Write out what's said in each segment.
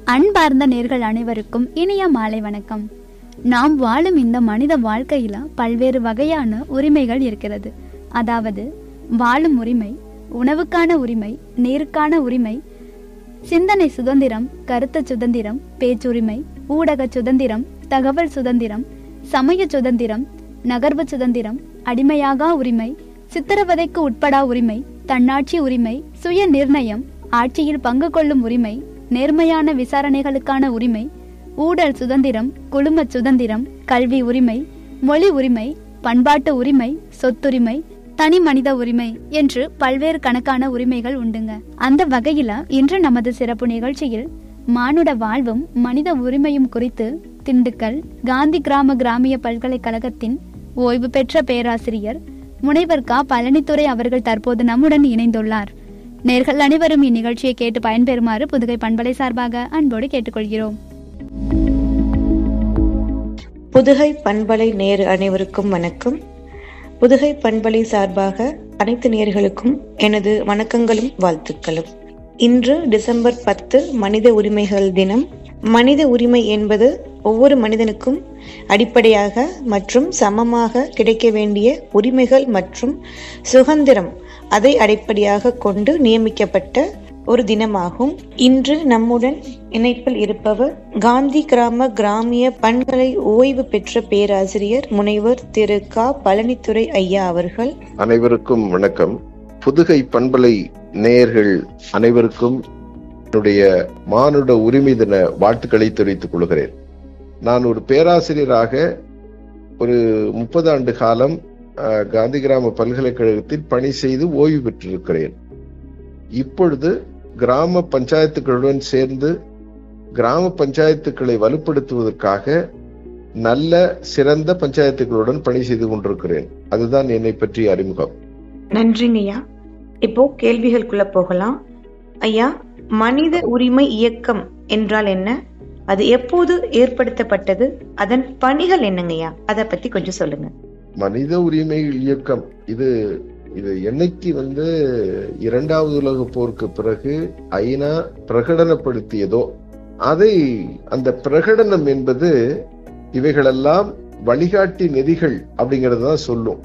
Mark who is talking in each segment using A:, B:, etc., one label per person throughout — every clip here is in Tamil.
A: அன்பார்ந்த நேர்கள் அனைவருக்கும் இனிய மாலை வணக்கம் நாம் வாழும் இந்த மனித வாழ்க்கையில பல்வேறு வகையான உரிமைகள் இருக்கிறது அதாவது வாழும் உரிமை உணவுக்கான உரிமை நீருக்கான உரிமை சிந்தனை சுதந்திரம் கருத்து சுதந்திரம் பேச்சுரிமை ஊடக சுதந்திரம் தகவல் சுதந்திரம் சமய சுதந்திரம் நகர்வு சுதந்திரம் அடிமையாகா உரிமை சித்திரவதைக்கு உட்படா உரிமை தன்னாட்சி உரிமை சுய நிர்ணயம் ஆட்சியில் பங்கு கொள்ளும் உரிமை நேர்மையான விசாரணைகளுக்கான உரிமை ஊழல் சுதந்திரம் குழும சுதந்திரம் கல்வி உரிமை மொழி உரிமை பண்பாட்டு உரிமை சொத்துரிமை தனி மனித உரிமை என்று பல்வேறு கணக்கான உரிமைகள் உண்டுங்க அந்த வகையில இன்று நமது சிறப்பு நிகழ்ச்சியில் மானுட வாழ்வும் மனித உரிமையும் குறித்து திண்டுக்கல் காந்தி கிராம கிராமிய பல்கலைக்கழகத்தின் ஓய்வு பெற்ற பேராசிரியர் முனைவர் கா பழனித்துறை அவர்கள் தற்போது நம்முடன் இணைந்துள்ளார் நேர்கள் அனைவரும் இந்நிகழ்ச்சியை கேட்டு பயன்பெறுமாறு புதுகை பண்பலை சார்பாக அன்போடு கேட்டுக்கொள்கிறோம்
B: புதுகை பண்பலை நேரு அனைவருக்கும் வணக்கம் புதுகை பண்பலை சார்பாக அனைத்து நேர்களுக்கும் எனது வணக்கங்களும் வாழ்த்துக்களும் இன்று டிசம்பர் பத்து மனித உரிமைகள் தினம் மனித உரிமை என்பது ஒவ்வொரு மனிதனுக்கும் அடிப்படையாக மற்றும் சமமாக கிடைக்க வேண்டிய உரிமைகள் மற்றும் சுதந்திரம் அதை அடிப்படையாக கொண்டு நியமிக்கப்பட்ட ஒரு தினமாகும் இன்று நம்முடன் இணைப்பில் இருப்பவர் காந்தி கிராம கிராமிய பண்பலை ஓய்வு பெற்ற பேராசிரியர் முனைவர் திரு க பழனித்துறை ஐயா அவர்கள்
C: அனைவருக்கும் வணக்கம் புதுகை பண்பலை நேயர்கள் அனைவருக்கும் என்னுடைய மானுட உரிமை தின வாழ்த்துக்களை தெரிவித்துக் கொள்கிறேன் நான் ஒரு பேராசிரியராக ஒரு முப்பது ஆண்டு காலம் அஹ், காந்தி கிராம பல்கலைக்கழகத்தில் பணி செய்து ஓய்வு பெற்றிருக்கிறேன் இப்பொழுது கிராம பஞ்சாயத்துகளுடன் சேர்ந்து கிராம பஞ்சாயத்துக்களை வலுப்படுத்துவதற்காக நல்ல சிறந்த பஞ்சாயத்துகளுடன் பணி செய்து கொண்டிருக்கிறேன் அதுதான் என்னை பற்றிய அறிமுகம்
B: நன்றிங்க ஐயா இப்போ கேள்விகளுக்குள்ள போகலாம் ஐயா மனித உரிமை இயக்கம் என்றால் என்ன அது எப்போது ஏற்படுத்தப்பட்டது அதன் பணிகள் என்னங்கய்யா அதை பத்தி கொஞ்சம் சொல்லுங்க
C: மனித உரிமை இயக்கம் இது இது என்னைக்கு வந்து இரண்டாவது உலக போருக்கு பிறகு ஐநா பிரகடனப்படுத்தியதோ அதை அந்த பிரகடனம் என்பது இவைகளெல்லாம் வழிகாட்டி நெறிகள் அப்படிங்கறது தான் சொல்லும்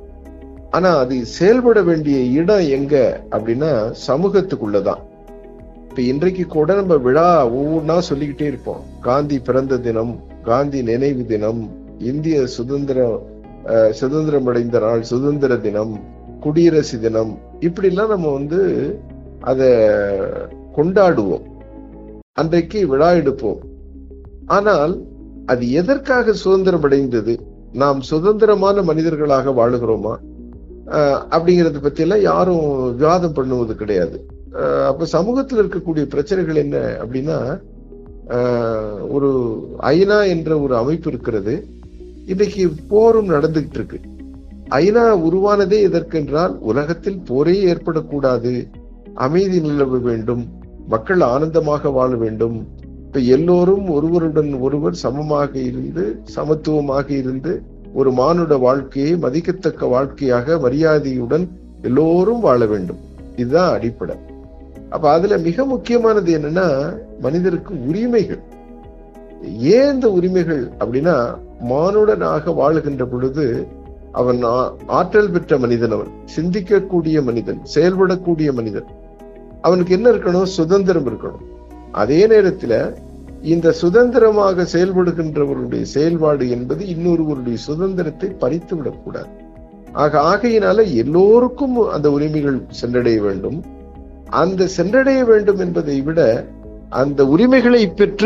C: ஆனா அது செயல்பட வேண்டிய இடம் எங்க அப்படின்னா சமூகத்துக்குள்ளதான் இப்ப இன்றைக்கு கூட நம்ம விழா ஒவ்வொன்றா சொல்லிக்கிட்டே இருப்போம் காந்தி பிறந்த தினம் காந்தி நினைவு தினம் இந்திய சுதந்திர அஹ், சுதந்திரம் அடைந்த நாள் சுதந்திர தினம் குடியரசு தினம் இப்படிலாம் நம்ம வந்து அத கொண்டாடுவோம் அன்றைக்கு விழா எடுப்போம் ஆனால் அது எதற்காக சுதந்திரம் அடைந்தது நாம் சுதந்திரமான மனிதர்களாக வாழுகிறோமா அஹ், அப்படிங்கறத பத்தி எல்லாம் யாரும் விவாதம் பண்ணுவது கிடையாது அஹ், அப்ப சமூகத்தில் இருக்கக்கூடிய பிரச்சனைகள் என்ன அப்படின்னா அஹ், ஒரு ஐநா என்ற ஒரு அமைப்பு இருக்கிறது இன்னைக்கு போரும் நடந்துகிட்டு இருக்கு ஐநா உருவானதே எதற்கென்றால் உலகத்தில் போரே ஏற்படக்கூடாது அமைதி நிலவ வேண்டும் மக்கள் ஆனந்தமாக வாழ வேண்டும் இப்ப எல்லோரும் ஒருவருடன் ஒருவர் சமமாக இருந்து சமத்துவமாக இருந்து ஒரு மானுட வாழ்க்கையை மதிக்கத்தக்க வாழ்க்கையாக மரியாதையுடன் எல்லோரும் வாழ வேண்டும் இதுதான் அடிப்படை அப்ப அதுல மிக முக்கியமானது என்னன்னா மனிதருக்கு உரிமைகள் ஏன் இந்த உரிமைகள் அப்படின்னா மானுடனாக வாழுகின்ற பொழுது அவன் ஆ- ஆற்றல் பெற்ற மனிதன் அவன் சிந்திக்கக்கூடிய மனிதன் செயல்படக்கூடிய மனிதன் அவனுக்கு என்ன இருக்கணும் சுதந்திரம் இருக்கணும் அதே நேரத்துல இந்த சுதந்திரமாக செயல்படுகின்றவருடைய செயல்பாடு என்பது இன்னொருவருடைய சுதந்திரத்தை பறித்து விடக்கூடாது ஆக ஆகையினால எல்லோருக்கும் அந்த உரிமைகள் சென்றடைய வேண்டும் அந்த சென்றடைய வேண்டும் என்பதை விட அந்த உரிமைகளை பெற்று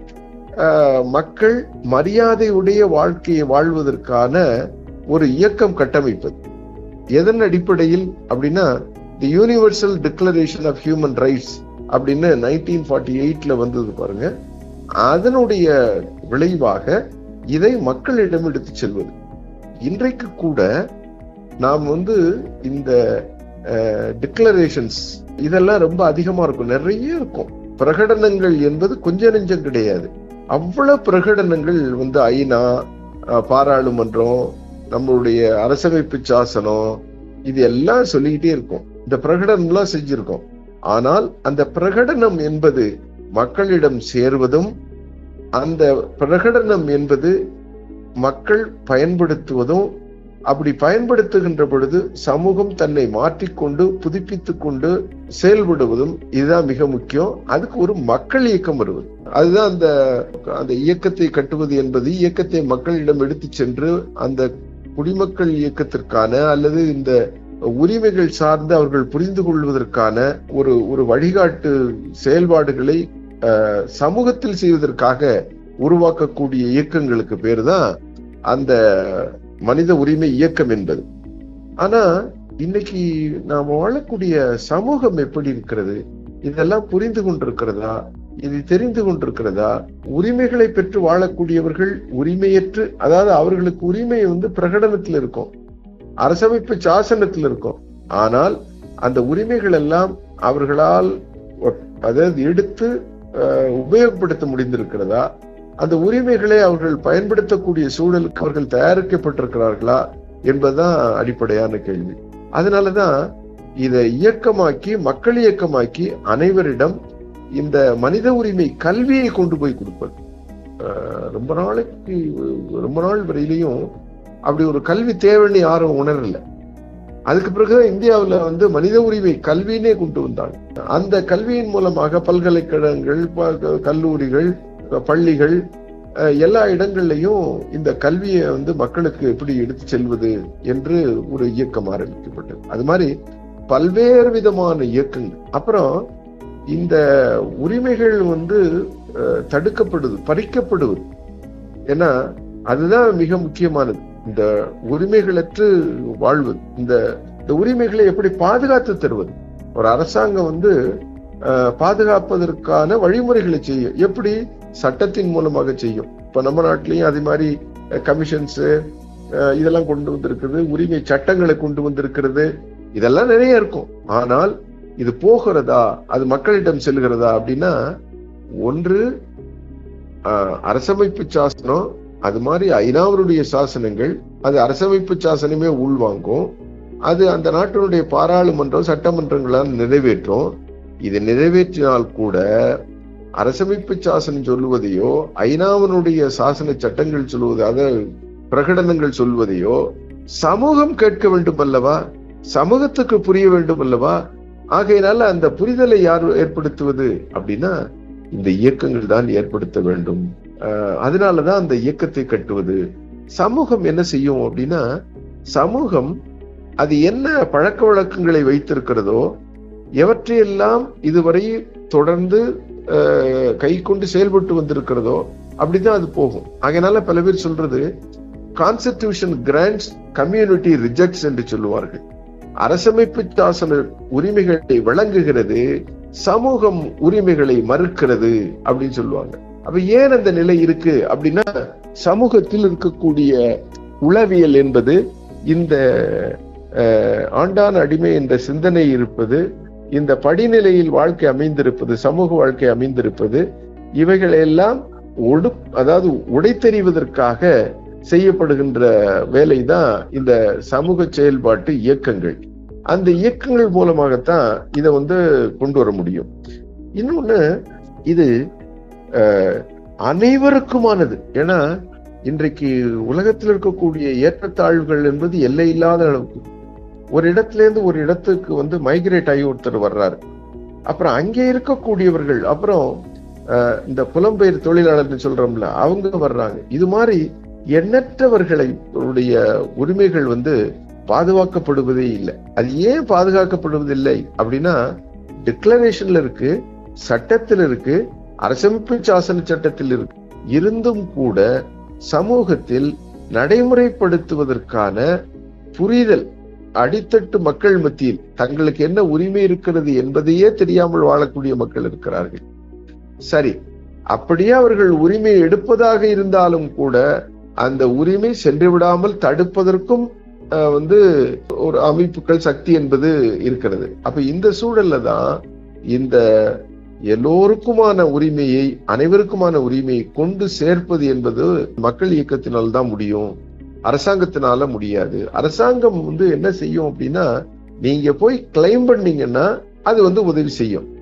C: ஆஹ், மக்கள் மரியாதையுடைய வாழ்க்கையை வாழ்வதற்கான ஒரு இயக்கம் கட்டமைப்பது எதன் அடிப்படையில் அப்படின்னா the universal declaration of human rights அப்படின்னு நைன்டீன் ஃபார்ட்டி எயிட்ல வந்தது பாருங்க அதனுடைய விளைவாக இதை மக்களிடம் எடுத்து செல்வது இன்றைக்கு கூட நாம் வந்து இந்த டிக்ளரேஷன்ஸ் இதெல்லாம் ரொம்ப அதிகமா இருக்கும் நிறைய இருக்கும் பிரகடனங்கள் என்பது கொஞ்ச நெஞ்சம் கிடையாது அவ்வளவு பிரகடனங்கள் வந்து ஐநா அஹ், பாராளுமன்றம் நம்மளுடைய அரசமைப்பு சாசனம் இது எல்லாம் சொல்லிக்கிட்டே இருக்கும் இந்த பிரகடனம் எல்லாம் செஞ்சிருக்கோம் ஆனால் அந்த பிரகடனம் என்பது மக்களிடம் சேர்வதும் அந்த பிரகடனம் என்பது மக்கள் பயன்படுத்துவதும் அப்படி பயன்படுத்துகின்ற பொழுது சமூகம் தன்னை மாற்றிக்கொண்டு புதுப்பித்துக் கொண்டு செயல்படுவதும் இதுதான் மிக முக்கியம் அதுக்கு ஒரு மக்கள் இயக்கம் வருவது அதுதான் அந்த அந்த இயக்கத்தை கட்டுவது என்பது இயக்கத்தை மக்களிடம் எடுத்துச் சென்று அந்த குடிமக்கள் இயக்கத்திற்கான அல்லது இந்த உரிமைகள் சார்ந்து அவர்கள் புரிந்து கொள்வதற்கான ஒரு ஒரு வழிகாட்டு செயல்பாடுகளை அஹ், சமூகத்தில் செய்வதற்காக உருவாக்கக்கூடிய இயக்கங்களுக்கு பேர் தான் அந்த மனித உரிமை இயக்கம் என்பது ஆனா இன்னைக்கு நாம் வாழக்கூடிய சமூகம் எப்படி இருக்கிறது இதெல்லாம் புரிந்து கொண்டிருக்கிறதா இது தெரிந்து கொண்டிருக்கிறதா உரிமைகளை பெற்று வாழக்கூடியவர்கள் உரிமையற்று அதாவது அவர்களுக்கு உரிமை வந்து பிரகடனத்தில் இருக்கும் அரசமைப்பு சாசனத்தில் இருக்கும் ஆனால் அந்த உரிமைகள் எல்லாம் அவர்களால் ஒ- அதாவது எடுத்து அஹ், உபயோகப்படுத்த முடிந்திருக்கிறதா அந்த உரிமைகளை அவர்கள் பயன்படுத்தக்கூடிய சூழலுக்கு அவர்கள் தயாரிக்கப்பட்டிருக்கிறார்களா என்பதுதான் அடிப்படையான கேள்வி அதனாலதான் இதை இயக்கமாக்கி மக்கள் இயக்கமாக்கி அனைவரிடம் இந்த மனித உரிமை கல்வியை கொண்டு போய் கொடுப்பது அஹ், ரொம்ப நாளைக்கு ரொம்ப நாள் வரையிலையும் அப்படி ஒரு கல்வி தேவைன்னு யாரும் உணரல அதுக்கு பிறகு இந்தியாவுல வந்து மனித உரிமை கல்வினே கொண்டு வந்தாங்க அந்த கல்வியின் மூலமாக பல்கலைக்கழகங்கள் ப- கல்லூரிகள் பள்ளிகள் அஹ், எல்லா இடங்கள்லையும் இந்த கல்வியை வந்து மக்களுக்கு எப்படி எடுத்து செல்வது என்று ஒரு இயக்கம் ஆரம்பிக்கப்பட்டது அது மாதிரி பல்வேறு விதமான இயக்கங்கள் அப்புறம் இந்த உரிமைகள் வந்து அஹ், தடுக்கப்படுது பறிக்கப்படுவது ஏன்னா அதுதான் மிக முக்கியமானது இந்த உரிமைகளற்று வாழ்வது இந்த இந்த உரிமைகளை எப்படி பாதுகாத்து தருவது ஒரு அரசாங்கம் வந்து அஹ், பாதுகாப்பதற்கான வழிமுறைகளை செய்யும் எப்படி சட்டத்தின் மூலமாக செய்யும் இப்ப நம்ம நாட்டிலையும் அதே மாதிரி கமிஷன்ஸ் இதெல்லாம் கொண்டு வந்திருக்குது உரிமை சட்டங்களை கொண்டு வந்திருக்கிறது இதெல்லாம் நிறைய இருக்கும் ஆனால் இது போகிறதா அது மக்களிடம் செல்கிறதா அப்படின்னா ஒன்று அஹ், அரசமைப்பு சாசனம் அது மாதிரி ஐநாவருடைய சாசனங்கள் அது அரசமைப்பு சாசனமே உள்வாங்கும் அது அந்த நாட்டினுடைய பாராளுமன்றம் சட்டமன்றங்களால் நிறைவேற்றும் இது நிறைவேற்றினால் கூட அரசமைப்பு சாசனம் சொல்லுவதையோ ஐநாவினுடைய சாசன சட்டங்கள் சொல்லுவது அதாவது பிரகடனங்கள் சொல்வதையோ சமூகம் கேட்க வேண்டும் அல்லவா சமூகத்துக்கு புரிய வேண்டும் அல்லவா ஆகையினால அந்த புரிதலை யார் ஏற்படுத்துவது அப்படின்னா இந்த இயக்கங்கள் தான் ஏற்படுத்த வேண்டும் அஹ் அதனாலதான் அந்த இயக்கத்தை கட்டுவது சமூகம் என்ன செய்யும் அப்படின்னா சமூகம் அது என்ன பழக்க வழக்கங்களை வைத்திருக்கிறதோ எவற்றையெல்லாம் இதுவரை தொடர்ந்து அஹ், கை கொண்டு செயல்பட்டு வந்திருக்கிறதோ அப்படிதான் அது போகும் அதனால பல பேர் சொல்றது கான்ஸ்டிடியூஷன் கிராண்ட்ஸ் கம்யூனிட்டி ரிஜெக்ட்ஸ் என்று சொல்லுவார்கள் அரசமைப்பு சாசன உரிமைகளை வழங்குகிறது சமூகம் உரிமைகளை மறுக்கிறது அப்படின்னு சொல்லுவாங்க அப்ப ஏன் அந்த நிலை இருக்கு அப்படின்னா சமூகத்தில் இருக்கக்கூடிய உளவியல் என்பது இந்த அஹ், ஆண்டான் அடிமை என்ற சிந்தனை இருப்பது இந்த படிநிலையில் வாழ்க்கை அமைந்திருப்பது சமூக வாழ்க்கை அமைந்திருப்பது இவைகளெல்லாம் ஒடு அதாவது உடைத்தெறிவதற்காக செய்யப்படுகின்ற வேலைதான் இந்த சமூக செயல்பாட்டு இயக்கங்கள் அந்த இயக்கங்கள் மூலமாகத்தான் இதை வந்து கொண்டு வர முடியும் இன்னொன்னு இது அஹ், அனைவருக்குமானது ஏன்னா இன்றைக்கு உலகத்தில் இருக்கக்கூடிய ஏற்றத்தாழ்வுகள் என்பது எல்லை இல்லாத அளவுக்கு ஒரு இடத்துல இருந்து ஒரு இடத்துக்கு வந்து மைக்ரேட் ஆகி ஒருத்தர் வர்றாரு அப்புறம் அங்கே இருக்கக்கூடியவர்கள் அப்புறம் அஹ், இந்த புலம்பெயர் தொழிலாளர்னு சொல்றோம்ல அவங்க வர்றாங்க இது மாதிரி எண்ணற்றவர்களை உடைய உரிமைகள் வந்து பாதுகாக்கப்படுவதே இல்லை அது ஏன் பாதுகாக்கப்படுவதில்லை அப்படின்னா டிக்ளரேஷன்ல இருக்கு சட்டத்தில் இருக்கு அரசமைப்பு சாசன சட்டத்தில் இருக்கு இருந்தும் கூட சமூகத்தில் நடைமுறைப்படுத்துவதற்கான புரிதல் அடித்தட்டு மக்கள் மத்தியில் தங்களுக்கு என்ன உரிமை இருக்கிறது என்பதையே தெரியாமல் வாழக்கூடிய மக்கள் இருக்கிறார்கள் சரி அப்படியே அவர்கள் உரிமை எடுப்பதாக இருந்தாலும் கூட அந்த உரிமை சென்று விடாமல் தடுப்பதற்கும் அஹ், வந்து ஒரு அமைப்புகள் சக்தி என்பது இருக்கிறது அப்ப இந்த சூழல்ல தான் இந்த எல்லோருக்குமான உரிமையை அனைவருக்குமான உரிமையை கொண்டு சேர்ப்பது என்பது மக்கள் இயக்கத்தினால் தான் முடியும் அரசாங்கத்தினால முடியாது அரசாங்கம் வந்து என்ன செய்யும் அப்படின்னா நீங்க போய் கிளைம் பண்ணீங்கன்னா அது வந்து உதவி செய்யும்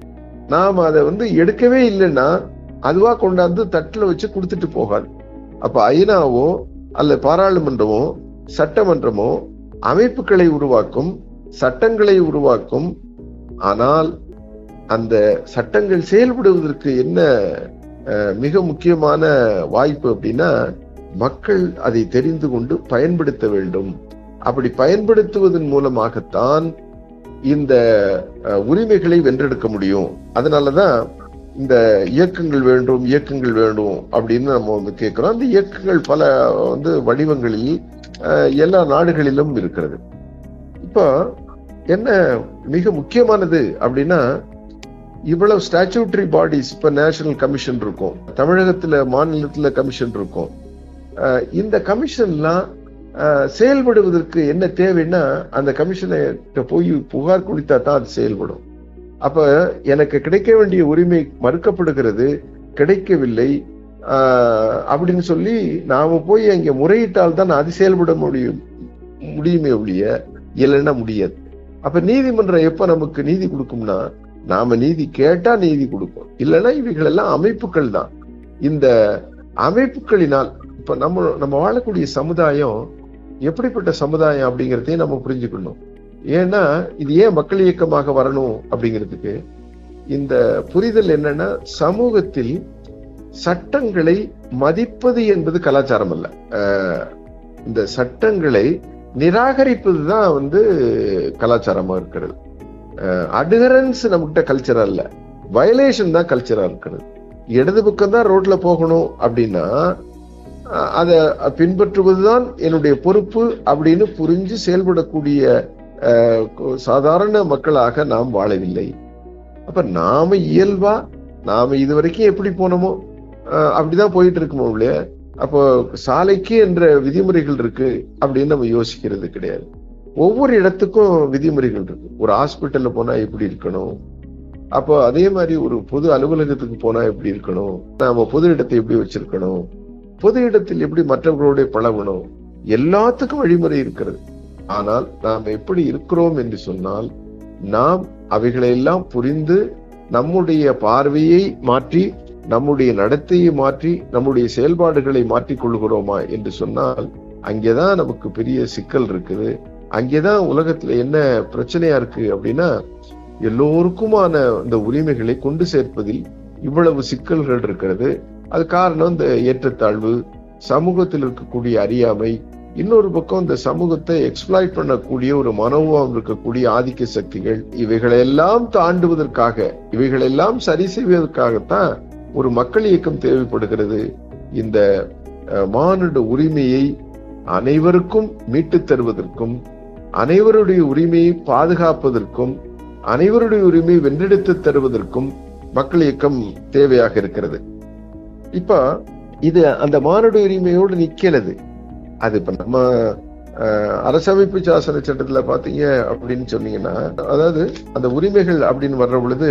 C: நாம் அதை வந்து எடுக்கவே இல்லைன்னா அதுவா கொண்டாந்து தட்டுல வச்சு கொடுத்துட்டு போகாது அப்ப ஐநாவோ அல்ல பாராளுமன்றமோ சட்டமன்றமோ அமைப்புகளை உருவாக்கும் சட்டங்களை உருவாக்கும் ஆனால் அந்த சட்டங்கள் செயல்படுவதற்கு என்ன அஹ், மிக முக்கியமான வாய்ப்பு அப்படின்னா மக்கள் அதை தெரிந்து கொண்டு பயன்படுத்த வேண்டும் அப்படி பயன்படுத்துவதன் மூலமாகத்தான் இந்த அஹ், உரிமைகளை வென்றெடுக்க முடியும் அதனாலதான் இந்த இயக்கங்கள் வேண்டும் இயக்கங்கள் வேண்டும் அப்படின்னு நம்ம வந்து கேட்கிறோம் அந்த இயக்கங்கள் பல வந்து வடிவங்களில் அஹ், எல்லா நாடுகளிலும் இருக்கிறது இப்போ என்ன மிக முக்கியமானது அப்படின்னா இவ்வளவு ஸ்டாச்சுட்டரி பாடிஸ் இப்ப நேஷனல் கமிஷன் இருக்கும் தமிழகத்துல மாநிலத்துல கமிஷன் இருக்கும் அஹ், இந்த கமிஷன்லாம் அஹ், செயல்படுவதற்கு என்ன தேவைன்னா அந்த கமிஷனை போய் புகார் கொடுத்தா தான் அது செயல்படும் அப்ப எனக்கு கிடைக்க வேண்டிய உரிமை மறுக்கப்படுகிறது கிடைக்கவில்லை ஆஹ், அப்படின்னு சொல்லி நாம போய் அங்க முறையிட்டால் தான் அது செயல்பட முடியும் முடியுமே ஒழிய இல்லைன்னா முடியாது அப்ப நீதிமன்றம் எப்ப நமக்கு நீதி கொடுக்கும்னா நாம நீதி கேட்டா நீதி கொடுக்கும் இல்லைன்னா இவைகள் எல்லாம் அமைப்புகள் தான் இந்த அமைப்புகளினால் இப்ப நம்ம நம்ம வாழக்கூடிய சமுதாயம் எப்படிப்பட்ட சமுதாயம் அப்படிங்கிறதையும் நம்ம புரிஞ்சுக்கணும் ஏன்னா இது ஏன் மக்கள் இயக்கமாக வரணும் அப்படிங்கிறதுக்கு இந்த புரிதல் என்னன்னா சமூகத்தில் சட்டங்களை மதிப்பது என்பது கலாச்சாரம் அல்ல அஹ், இந்த சட்டங்களை நிராகரிப்பது தான் வந்து கலாச்சாரமா இருக்கிறது அட்ஹரன்ஸ் நம்மகிட்ட கல்ச்சரா இல்ல வயலேஷன் தான் கல்ச்சரா இருக்கிறது இடது பக்கம் தான் ரோட்ல போகணும் அப்படின்னா அஹ், அதை பின்பற்றுவதுதான் என்னுடைய பொறுப்பு அப்படின்னு புரிஞ்சு செயல்படக்கூடிய அஹ், சாதாரண மக்களாக நாம் வாழவில்லை அப்ப நாம இயல்பா நாம இதுவரைக்கும் எப்படி போனோமோ அஹ், அப்படிதான் போயிட்டு இருக்குமோ இல்லையா அப்போ சாலைக்கு என்ற விதிமுறைகள் இருக்கு அப்படின்னு நம்ம யோசிக்கிறது கிடையாது ஒவ்வொரு இடத்துக்கும் விதிமுறைகள் இருக்கு ஒரு ஹாஸ்பிட்டல்ல போனா எப்படி இருக்கணும் அப்போ அதே மாதிரி ஒரு பொது அலுவலகத்துக்கு போனா எப்படி இருக்கணும் நாம பொது இடத்தை எப்படி வச்சிருக்கணும் பொது இடத்தில் எப்படி மற்றவர்களோட பழகணும் எல்லாத்துக்கும் வழிமுறை இருக்கிறது ஆனால் நாம் எப்படி இருக்கிறோம் என்று சொன்னால் நாம் அவைகளையெல்லாம் புரிந்து நம்முடைய பார்வையை மாற்றி நம்முடைய நடத்தையை மாற்றி நம்முடைய செயல்பாடுகளை மாற்றிக் கொள்கிறோமா என்று சொன்னால் அங்கேதான் நமக்கு பெரிய சிக்கல் இருக்குது அங்கேதான் உலகத்துல என்ன பிரச்சனையா இருக்கு அப்படின்னா எல்லோருக்குமான இந்த உரிமைகளை கொண்டு சேர்ப்பதில் இவ்வளவு சிக்கல்கள் இருக்கிறது அது காரணம் இந்த ஏற்றத்தாழ்வு சமூகத்தில் இருக்கக்கூடிய அறியாமை இன்னொரு பக்கம் இந்த சமூகத்தை எக்ஸ்பிளாய்ட் பண்ணக்கூடிய ஒரு மனோபாவம் இருக்கக்கூடிய ஆதிக்க சக்திகள் இவைகளெல்லாம் தாண்டுவதற்காக இவைகளெல்லாம் சரி செய்வதற்காகத்தான் ஒரு மக்கள் இயக்கம் தேவைப்படுகிறது இந்த அஹ், மானுட உரிமையை அனைவருக்கும் மீட்டுத் தருவதற்கும் அனைவருடைய உரிமையை பாதுகாப்பதற்கும் அனைவருடைய உரிமையை வென்றெடுத்து தருவதற்கும் மக்கள் இயக்கம் தேவையாக இருக்கிறது இப்ப இது அந்த மானுட உரிமையோடு நிக்கிறது அது இப்ப நம்ம அஹ், அரசமைப்பு சாசன சட்டத்துல பாத்தீங்க அப்படின்னு சொன்னீங்கன்னா அதாவது அந்த உரிமைகள் அப்படின்னு வர்ற பொழுது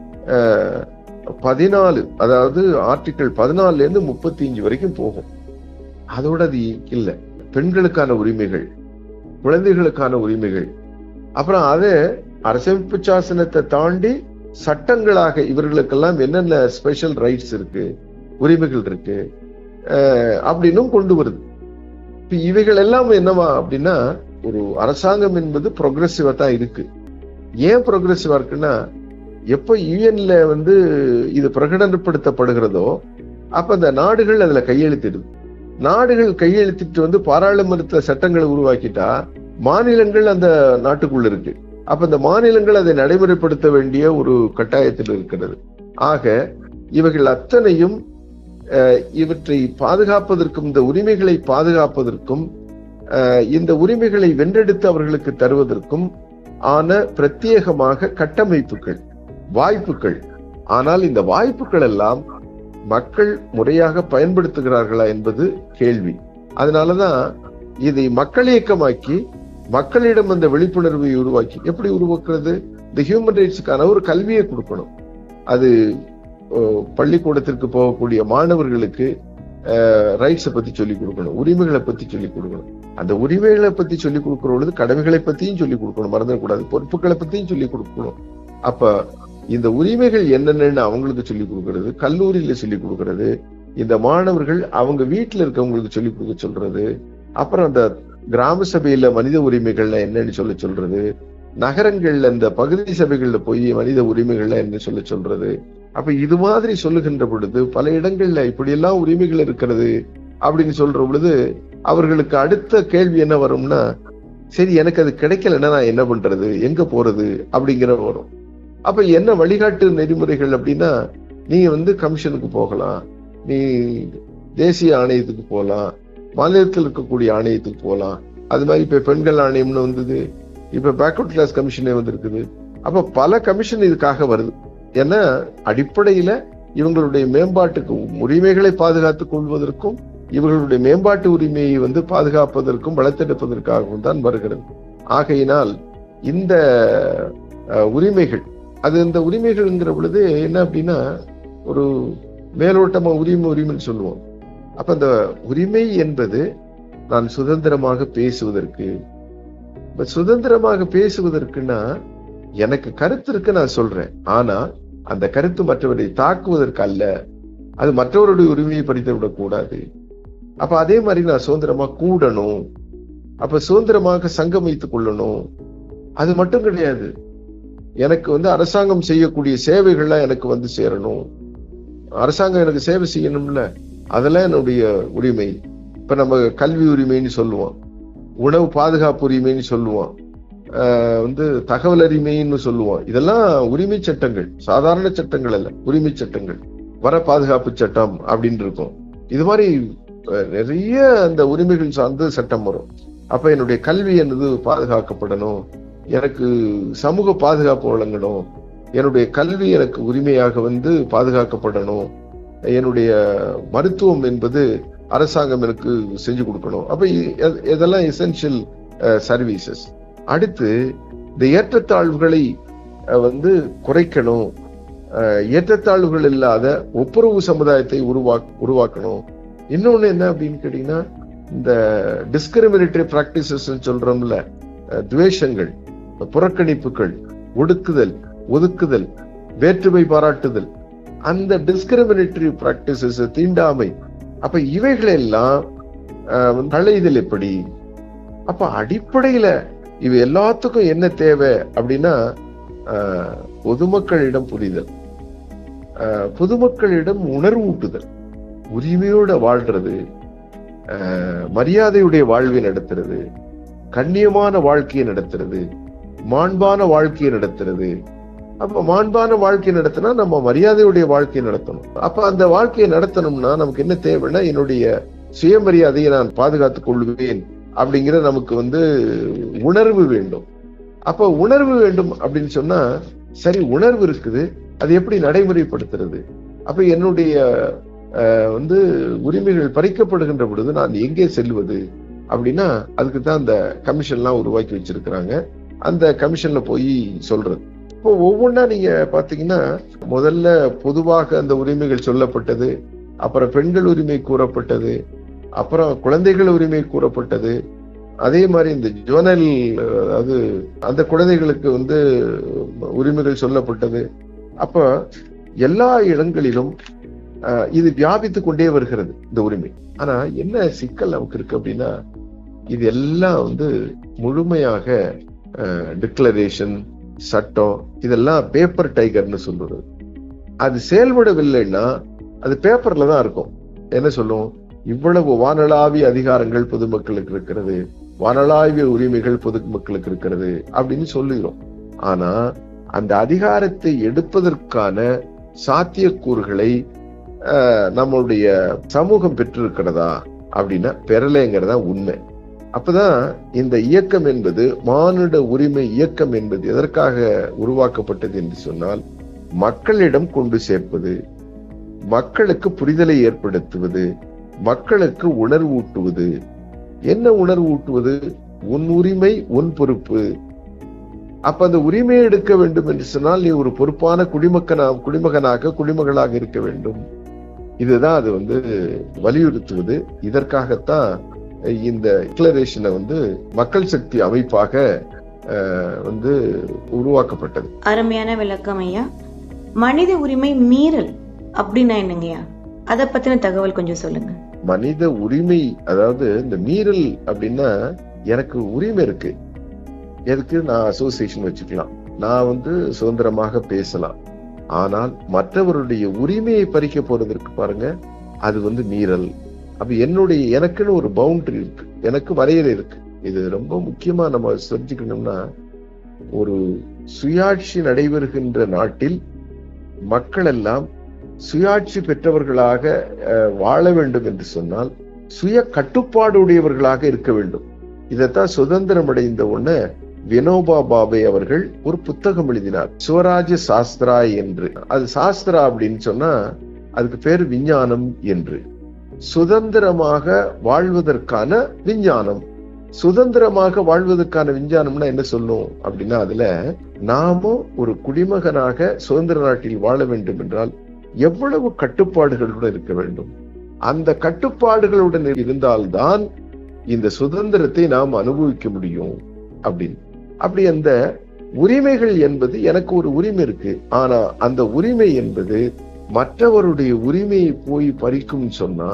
C: அஹ், பதினாலு அதாவது ஆர்டிகிள் பதினாலுல இருந்து முப்பத்தி அஞ்சு வரைக்கும் போகும் அதோட அது இல்ல பெண்களுக்கான உரிமைகள் குழந்தைகளுக்கான உரிமைகள் அப்புறம் அது அரசமைப்பு சாசனத்தை தாண்டி சட்டங்களாக இவர்களுக்கெல்லாம் என்னென்ன ஸ்பெஷல் ரைட்ஸ் இருக்கு உரிமைகள் இருக்கு அஹ், அப்படின்னும் கொண்டு வருது இப்ப இவைகள் எல்லாம் என்னவா அப்படின்னா ஒரு அரசாங்கம் என்பது ப்ரொக்ரெசிவா தான் இருக்கு ஏன் ப்ரொக்ரெசிவா இருக்குன்னா எப்ப யூஎன்ல வந்து இது பிரகடனப்படுத்தப்படுகிறதோ அப்ப அந்த நாடுகள் அதுல கையெழுத்திடுது நாடுகள் கையெழுத்திட்டு வந்து பாராளுமன்றத்துல சட்டங்களை உருவாக்கிட்டா மாநிலங்கள் அந்த நாட்டுக்குள்ள இருக்கு அப்ப இந்த மாநிலங்கள் அதை நடைமுறைப்படுத்த வேண்டிய ஒரு கட்டாயத்தில் இருக்கிறது ஆக இவைகள் அத்தனையும் அஹ், இவற்றை பாதுகாப்பதற்கும் இந்த உரிமைகளை பாதுகாப்பதற்கும் அஹ், இந்த உரிமைகளை வென்றெடுத்து அவர்களுக்கு தருவதற்கும் ஆன பிரத்யேகமாக கட்டமைப்புகள் வாய்ப்புகள் ஆனால் இந்த வாய்ப்புகள் எல்லாம் மக்கள் முறையாக பயன்படுத்துகிறார்களா என்பது கேள்வி அதனாலதான் இதை மக்கள் இயக்கமாக்கி மக்களிடம் அந்த விழிப்புணர்வை உருவாக்கி எப்படி உருவாக்குறது இந்த ஹியூமன் ரைட்ஸுக்கான ஒரு கல்வியை கொடுக்கணும் அது ஓ, பள்ளிக்கூடத்திற்கு போகக்கூடிய மாணவர்களுக்கு ரைட்ஸை பத்தி சொல்லிக் கொடுக்கணும் உரிமைகளை பத்தி சொல்லிக் கொடுக்கணும் அந்த உரிமைகளை பத்தி சொல்லிக் கொடுக்கிற பொழுது கடமைகளை பத்தியும் சொல்லிக் கொடுக்கணும் மறந்துடக்கூடாது பொறுப்புகளை பத்தியும் சொல்லிக் கொடுக்கணும் அப்ப இந்த உரிமைகள் என்னென்னு அவங்களுக்கு சொல்லிக் கொடுக்கறது கல்லூரியில சொல்லிக் கொடுக்கறது இந்த மாணவர்கள் அவங்க வீட்டுல இருக்கவங்களுக்கு சொல்லிக் கொடுக்க சொல்றது அப்புறம் அந்த கிராம சபையில மனித உரிமைகள்ல என்னன்னு சொல்ல சொல்றது நகரங்கள்ல இந்த பகுதி சபைகள்ல போய் மனித உரிமைகள்ல என்ன சொல்ல சொல்றது அப்ப இது மாதிரி சொல்லுகின்ற பொழுது பல இடங்கள்ல இப்படியெல்லாம் உரிமைகள் இருக்கிறது அப்படின்னு சொல்ற பொழுது அவர்களுக்கு அடுத்த கேள்வி என்ன வரும்னா சரி எனக்கு அது கிடைக்கலன்னா நான் என்ன பண்றது எங்க போறது அப்படிங்கிற வரும் அப்ப என்ன வழிகாட்டு நெறிமுறைகள் அப்படின்னா நீங்க வந்து கமிஷனுக்கு போகலாம் நீ தேசிய ஆணையத்துக்கு போகலாம் மாநிலத்தில் இருக்கக்கூடிய ஆணையத்துக்கு போகலாம் அது மாதிரி இப்ப பெண்கள் ஆணையம்னு வந்தது இப்ப பேக்வர்ட் கிளாஸ் கமிஷனே வந்திருக்குது அப்ப பல கமிஷன் இதுக்காக வருது ஏன்னா அடிப்படையில இவங்களுடைய மேம்பாட்டுக்கு உரிமைகளை பாதுகாத்துக் கொள்வதற்கும் இவர்களுடைய மேம்பாட்டு உரிமையை வந்து பாதுகாப்பதற்கும் வளர்த்தெடுப்பதற்காகவும் தான் வருகிறது ஆகையினால் இந்த அஹ், உரிமைகள் அது இந்த உரிமைகள்ங்கிற பொழுது என்ன அப்படின்னா ஒரு மேலோட்டமா உரிமை உரிமைன்னு சொல்லுவோம் அப்ப அந்த உரிமை என்பது நான் சுதந்திரமாக பேசுவதற்கு இப்ப சுதந்திரமாக பேசுவதற்குன்னா எனக்கு கருத்து இருக்கு நான் சொல்றேன் ஆனா அந்த கருத்து மற்றவரை தாக்குவதற்கு அல்ல அது மற்றவருடைய உரிமையை பறித்து விடக்கூடாது அப்ப அதே மாதிரி நான் சுதந்திரமா கூடணும் அப்ப சுதந்திரமாக சங்கம் வைத்துக் கொள்ளணும் அது மட்டும் கிடையாது எனக்கு வந்து அரசாங்கம் செய்யக்கூடிய சேவைகள்லாம் எனக்கு வந்து சேரணும் அரசாங்கம் எனக்கு சேவை செய்யணும்ல அதெல்லாம் என்னுடைய உரிமை இப்ப நம்ம கல்வி உரிமைன்னு சொல்லுவோம் உணவு பாதுகாப்பு உரிமைன்னு சொல்லுவோம் ஆஹ் வந்து தகவல் அறிமைன்னு சொல்லுவோம் இதெல்லாம் உரிமை சட்டங்கள் சாதாரண சட்டங்கள் அல்ல உரிமை சட்டங்கள் வர பாதுகாப்பு சட்டம் அப்படின்னு இருக்கும் இது மாதிரி அஹ், நிறைய அந்த உரிமைகள் சார்ந்த சட்டம் வரும் அப்ப என்னுடைய கல்வி என்னது பாதுகாக்கப்படணும் எனக்கு சமூக பாதுகாப்பு வழங்கணும் என்னுடைய கல்வி எனக்கு உரிமையாக வந்து பாதுகாக்கப்படணும் என்னுடைய மருத்துவம் என்பது அரசாங்கம் எனக்கு செஞ்சு கொடுக்கணும் அப்ப இ- எ- இதெல்லாம் எசென்ஷியல் சர்வீசஸ் அடுத்து இந்த ஏற்றத்தாழ்வுகளை அஹ், வந்து குறைக்கணும் அஹ், ஏற்றத்தாழ்வுகள் இல்லாத ஒப்புரவு சமுதாயத்தை உருவா உருவாக்கணும் இன்னொன்னு என்ன அப்படின்னு கேட்டீங்கன்னா இந்த டிஸ்கிரிமினேட்டரி பிராக்டிசஸ் சொல்றோம்ல அஹ், துவேஷங்கள் புறக்கணிப்புகள் ஒடுக்குதல் ஒதுக்குதல் வேற்றுமை பாராட்டுதல் அந்த டிஸ்கிரிமினேட்டரி பிராக்டிசஸ் தீண்டாமை அப்ப இவைகளெல்லாம் அஹ், வந்து களைதல் எப்படி அப்ப அடிப்படையில இவை எல்லாத்துக்கும் என்ன தேவை அப்படின்னா அஹ், பொதுமக்களிடம் புரிதல் அஹ், பொதுமக்களிடம் உணர்வூட்டுதல் உரிமையோட வாழ்றது அஹ், மரியாதையுடைய வாழ்வை நடத்துறது கண்ணியமான வாழ்க்கையை நடத்துறது மாண்பான வாழ்க்கையை நடத்துறது அப்ப மாண்பான வாழ்க்கை நடத்தினா நம்ம மரியாதையுடைய வாழ்க்கையை நடத்தணும் அப்ப அந்த வாழ்க்கையை நடத்தணும்னா நமக்கு என்ன தேவைன்னா என்னுடைய சுயமரியாதையை நான் பாதுகாத்துக் கொள்வேன் அப்படிங்கிற நமக்கு வந்து உணர்வு வேண்டும் அப்ப உணர்வு வேண்டும் அப்படின்னு சொன்னா சரி உணர்வு இருக்குது அது எப்படி நடைமுறைப்படுத்துறது அப்ப என்னுடைய அஹ், வந்து உரிமைகள் பறிக்கப்படுகின்ற பொழுது நான் எங்கே செல்வது அப்படின்னா அதுக்கு தான் அந்த கமிஷன்லாம் உருவாக்கி வச்சிருக்கிறாங்க அந்த கமிஷன்ல போய் சொல்றது இப்போ ஒவ்வொன்றா நீங்க பாத்தீங்கன்னா முதல்ல பொதுவாக அந்த உரிமைகள் சொல்லப்பட்டது அப்புறம் பெண்கள் உரிமை கூறப்பட்டது அப்புறம் குழந்தைகள் உரிமை கூறப்பட்டது அதே மாதிரி இந்த ஜுவனல் அது அந்த குழந்தைகளுக்கு வந்து உரிமைகள் சொல்லப்பட்டது அப்ப எல்லா இடங்களிலும் அஹ், இது வியாபித்து கொண்டே வருகிறது இந்த உரிமை ஆனா என்ன சிக்கல் நமக்கு இருக்கு அப்படின்னா இது எல்லாம் வந்து முழுமையாக டிக்ளரேஷன் சட்டம் இதெல்லாம் பேப்பர் டைகர்னு சொல்றது அது செயல்படவில்லைன்னா அது பேப்பர்ல தான் இருக்கும் என்ன சொல்லும் இவ்வளவு வானளாவிய அதிகாரங்கள் பொதுமக்களுக்கு இருக்கிறது வானளாவிய உரிமைகள் பொதுமக்களுக்கு இருக்கிறது அப்படின்னு சொல்லுகிறோம் ஆனா அந்த அதிகாரத்தை எடுப்பதற்கான சாத்தியக்கூறுகளை அஹ், நம்மளுடைய சமூகம் பெற்றிருக்கிறதா அப்படின்னா பெறலைங்கிறதா உண்மை அப்பதான் இந்த இயக்கம் என்பது மானுட உரிமை இயக்கம் என்பது எதற்காக உருவாக்கப்பட்டது என்று சொன்னால் மக்களிடம் கொண்டு சேர்ப்பது மக்களுக்கு புரிதலை ஏற்படுத்துவது மக்களுக்கு உணர்வூட்டுவது என்ன உணர்வூட்டுவது உன் உரிமை உன் பொறுப்பு அப்ப அந்த உரிமையை எடுக்க வேண்டும் என்று சொன்னால் நீ ஒரு பொறுப்பான குடிமக்கனா குடிமகனாக குடிமகளாக இருக்க வேண்டும் இதுதான் அது வந்து வலியுறுத்துவது இதற்காகத்தான் இந்த டிக்ளரேஷனை வந்து மக்கள் சக்தி அமைப்பாக அஹ், வந்து உருவாக்கப்பட்டது
B: அருமையான விளக்கம் ஐயா மனித உரிமை மீறல் அப்படின்னா என்னங்கய்யா அதை பத்தின தகவல் கொஞ்சம் சொல்லுங்க
C: மனித உரிமை அதாவது இந்த மீறல் அப்படின்னா எனக்கு உரிமை இருக்கு எதுக்கு நான் அசோசியேஷன் வச்சுக்கலாம் நான் வந்து சுதந்திரமாக பேசலாம் ஆனால் மற்றவருடைய உரிமையை பறிக்க போறதற்கு பாருங்க அது வந்து மீறல் அப்ப என்னுடைய எனக்குன்னு ஒரு பவுண்டரி இருக்கு எனக்கு வரையறை இருக்கு இது ரொம்ப முக்கியமா நம்ம தெரிஞ்சுக்கணும்னா ஒரு சுயாட்சி நடைபெறுகின்ற நாட்டில் மக்கள் எல்லாம் சுயாட்சி பெற்றவர்களாக அஹ், வாழ வேண்டும் என்று சொன்னால் சுய கட்டுப்பாடு உடையவர்களாக இருக்க வேண்டும் இதைத்தான் சுதந்திரம் அடைந்த உடனே வினோபா பாபே அவர்கள் ஒரு புத்தகம் எழுதினார் சுவராஜ்ய சாஸ்திரா என்று அது சாஸ்திரா அப்படின்னு சொன்னா அதுக்கு பேரு விஞ்ஞானம் என்று சுதந்திரமாக வாழ்வதற்கான விஞ்ஞானம் சுதந்திரமாக வாழ்வதற்கான விஞ்ஞானம்னா என்ன சொல்லும் அப்படின்னா அதுல நாமும் ஒரு குடிமகனாக சுதந்திர நாட்டில் வாழ வேண்டும் என்றால் எவ்வளவு கட்டுப்பாடுகளுடன் இருக்க வேண்டும் அந்த கட்டுப்பாடுகளுடன் இருந்தால்தான் இந்த சுதந்திரத்தை நாம் அனுபவிக்க முடியும் அப்படின்னு அப்படி அந்த உரிமைகள் என்பது எனக்கு ஒரு உரிமை இருக்கு ஆனா அந்த உரிமை என்பது மற்றவருடைய உரிமையை போய் பறிக்கும் சொன்னா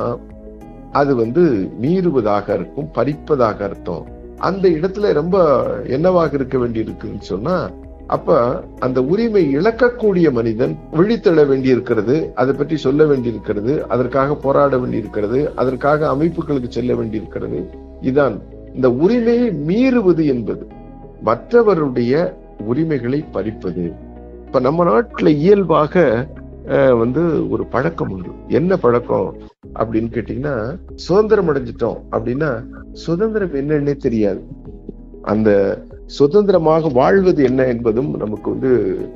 C: அது வந்து மீறுவதாக இருக்கும் பறிப்பதாக அர்த்தம் அந்த இடத்துல ரொம்ப என்னவாக இருக்க வேண்டி இருக்குன்னு சொன்னா அப்ப அந்த உரிமை இழக்கக்கூடிய மனிதன் விழித்தெழ வேண்டி இருக்கிறது அதை பற்றி சொல்ல வேண்டி இருக்கிறது அதற்காக போராட வேண்டி இருக்கிறது அதற்காக அமைப்புகளுக்கு செல்ல வேண்டி இருக்கிறது இதான் இந்த உரிமையை மீறுவது என்பது மற்றவருடைய உரிமைகளை பறிப்பது இப்ப நம்ம நாட்டுல இயல்பாக அஹ், வந்து ஒரு பழக்கம் உண்டு என்ன பழக்கம் அப்படின்னு கேட்டீங்கன்னா சுதந்திரம் அடைஞ்சிட்டோம் அப்படின்னா சுதந்திரம் என்னன்னே தெரியாது அந்த சுதந்திரமாக வாழ்வது என்ன என்பதும் நமக்கு வந்து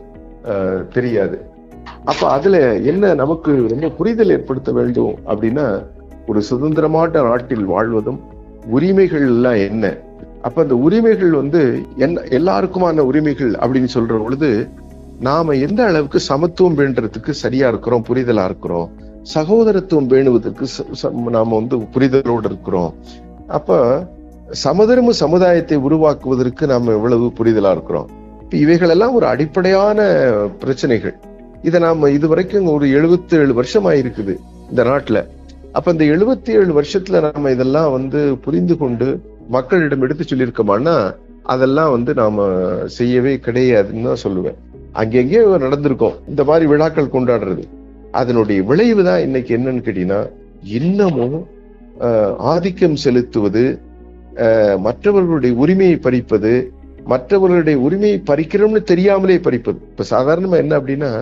C: அஹ், தெரியாது அப்ப அதுல என்ன நமக்கு ரொம்ப புரிதல் ஏற்படுத்த வேண்டும் அப்படின்னா ஒரு சுதந்திரமான நாட்டில் வாழ்வதும் உரிமைகள் எல்லாம் என்ன அப்ப அந்த உரிமைகள் வந்து என்ன எல்லாருக்குமான உரிமைகள் அப்படின்னு சொல்ற பொழுது நாம எந்த அளவுக்கு சமத்துவம் வேண்டறதுக்கு சரியா இருக்கிறோம் புரிதலா இருக்கிறோம் சகோதரத்துவம் பேணுவதற்கு ச- ச- நாம வந்து புரிதலோடு இருக்கிறோம் அப்ப சமதர்ம சமுதாயத்தை உருவாக்குவதற்கு நாம எவ்வளவு புரிதலா இருக்கிறோம் இப்ப இவைகளெல்லாம் ஒரு அடிப்படையான பிரச்சனைகள் இதை நாம இதுவரைக்கும் ஒரு 77 ஏழு வருஷம் ஆயிருக்குது இந்த நாட்டுல அப்ப இந்த 77 ஏழு வருஷத்துல நாம இதெல்லாம் வந்து புரிந்து கொண்டு மக்களிடம் எடுத்து சொல்லியிருக்கோமான்னா அதெல்லாம் வந்து நாம செய்யவே கிடையாதுன்னு தான் சொல்லுவேன் அங்கெங்கே நடந்திருக்கோம் இந்த மாதிரி விழாக்கள் கொண்டாடுறது அதனுடைய விளைவு தான் இன்னைக்கு என்னன்னு கேட்டீங்கன்னா இன்னமும் ஆஹ், ஆதிக்கம் செலுத்துவது ஆஹ், மற்றவர்களுடைய உரிமையை பறிப்பது மற்றவர்களுடைய உரிமையை பறிக்கிறோம்னு தெரியாமலே பறிப்பது இப்ப சாதாரணமா என்ன அப்படின்னா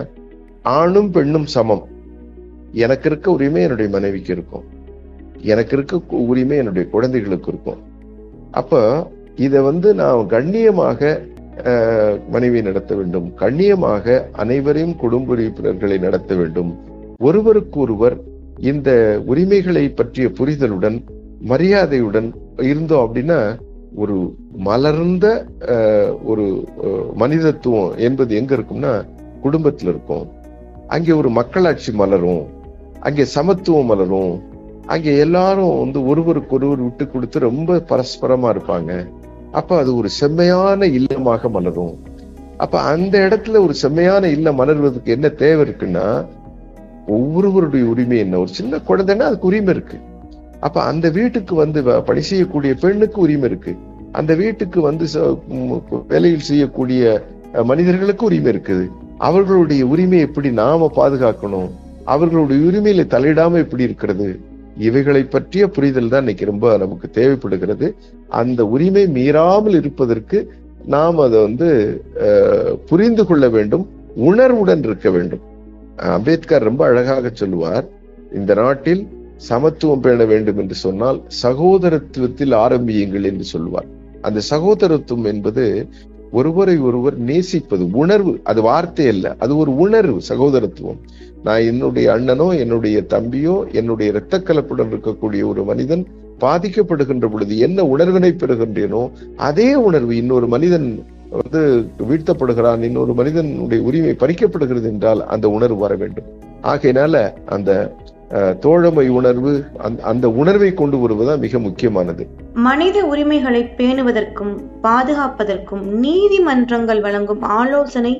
C: ஆணும் பெண்ணும் சமம் எனக்கு இருக்க உரிமை என்னுடைய மனைவிக்கு இருக்கும் எனக்கு இருக்க கு- உரிமை என்னுடைய குழந்தைகளுக்கு இருக்கும் அப்ப இத வந்து நான் கண்ணியமாக அஹ், மனைவியை நடத்த வேண்டும் கண்ணியமாக அனைவரையும் குடும்ப உறுப்பினர்களை நடத்த வேண்டும் ஒருவருக்கொருவர் இந்த உரிமைகளை பற்றிய புரிதலுடன் மரியாதையுடன் இருந்தோம் அப்படின்னா ஒரு மலர்ந்த அஹ், ஒரு அஹ், மனிதத்துவம் என்பது எங்க இருக்கும்னா குடும்பத்துல இருக்கும் அங்கே ஒரு மக்களாட்சி மலரும் அங்கே சமத்துவம் மலரும் அங்கே எல்லாரும் வந்து ஒருவருக்கு ஒருவர் விட்டு கொடுத்து ரொம்ப பரஸ்பரமா இருப்பாங்க அப்ப அது ஒரு செம்மையான இல்லமாக மலரும் அப்ப அந்த இடத்துல ஒரு செம்மையான இல்லம் மலர்வதற்கு என்ன தேவை இருக்குன்னா ஒவ்வொருவருடைய உரிமை என்ன ஒரு சின்ன குழந்தைன்னா அதுக்கு உரிமை இருக்கு அப்ப அந்த வீட்டுக்கு வந்து வ- பணி செய்யக்கூடிய பெண்ணுக்கு உரிமை இருக்கு அந்த வீட்டுக்கு வந்து ச- ம், வேலையில் செய்யக்கூடிய அஹ், மனிதர்களுக்கு உரிமை இருக்குது அவர்களுடைய உரிமையை எப்படி நாம பாதுகாக்கணும் அவர்களுடைய உரிமையில தலையிடாம எப்படி இருக்கிறது இவைகளை பற்றிய புரிதல் தான் இன்னைக்கு ரொம்ப நமக்கு தேவைப்படுகிறது அந்த உரிமை மீறாமல் இருப்பதற்கு நாம் அதை வந்து அஹ், புரிந்து கொள்ள வேண்டும் உணர்வுடன் இருக்க வேண்டும் அஹ், அம்பேத்கர் ரொம்ப அழகாக சொல்லுவார் இந்த நாட்டில் சமத்துவம் பேண வேண்டும் என்று சொன்னால் சகோதரத்துவத்தில் ஆரம்பியுங்கள் என்று சொல்லுவார் அந்த சகோதரத்துவம் என்பது ஒருவரை ஒருவர் நேசிப்பது உணர்வு அது வார்த்தை அல்ல அது ஒரு உணர்வு சகோதரத்துவம் நான் என்னுடைய அண்ணனோ என்னுடைய தம்பியோ என்னுடைய இரத்த கலப்புடன் இருக்கக்கூடிய ஒரு மனிதன் பாதிக்கப்படுகின்ற பொழுது என்ன உணர்வினை பெறுகின்றேனோ அதே உணர்வு இன்னொரு மனிதன் வந்து வீழ்த்தப்படுகிறான் இன்னொரு மனிதனுடைய உரிமை பறிக்கப்படுகிறது என்றால் அந்த உணர்வு வர வேண்டும் ஆகையினால அந்த அஹ், தோழமை உணர்வு அந்த- அந்த உணர்வை கொண்டு வருவதுதான் மிக முக்கியமானது
B: மனித உரிமைகளை பேணுவதற்கும் பாதுகாப்பதற்கும் நீதிமன்றங்கள் வழங்கும் ஆலோசனை